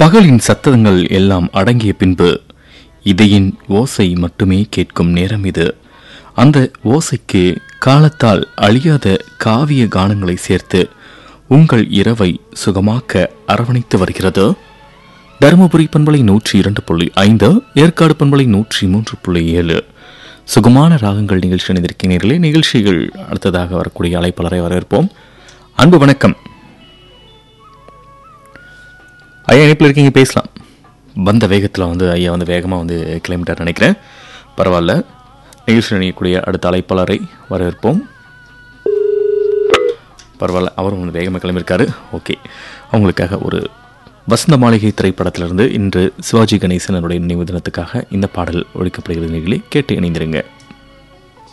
பகலின் சத்தங்கள் எல்லாம் அடங்கிய பின்பு இதையின் ஓசை மட்டுமே கேட்கும் நேரம் இது அந்த ஓசைக்கு காலத்தால் அழியாத காவிய கானங்களை சேர்த்து உங்கள் இரவை சுகமாக்க அரவணைத்து வருகிறது தருமபுரி பண்பலை நூற்றி இரண்டு புள்ளி ஐந்து ஏற்காடு பண்பலை நூற்றி மூன்று புள்ளி ஏழு சுகமான ராகங்கள் நிகழ்ச்சி இணைந்திருக்கிறீர்களே நிகழ்ச்சிகள் அடுத்ததாக வரக்கூடிய அழைப்பாளரை வரவேற்போம் அன்பு வணக்கம் ஐயா இணைப்பில் இருக்கீங்க பேசலாம் வந்த வேகத்தில் வந்து ஐயா வந்து வேகமாக வந்து கிளம்பிட்டார் நினைக்கிறேன் பரவாயில்ல நிகழ்ச்சி நினைக்கக்கூடிய அடுத்த அழைப்பாளரை வரவேற்போம் பரவாயில்ல அவரும் வந்து வேகமாக கிளம்பியிருக்காரு ஓகே அவங்களுக்காக ஒரு வசந்த மாளிகை திரைப்படத்திலிருந்து இன்று சிவாஜி கணேசனுடைய நினைவு தினத்துக்காக இந்த பாடல் ஒழிக்கப்படுகிறது நிகழ்ச்சி கேட்டு இணைந்திருங்க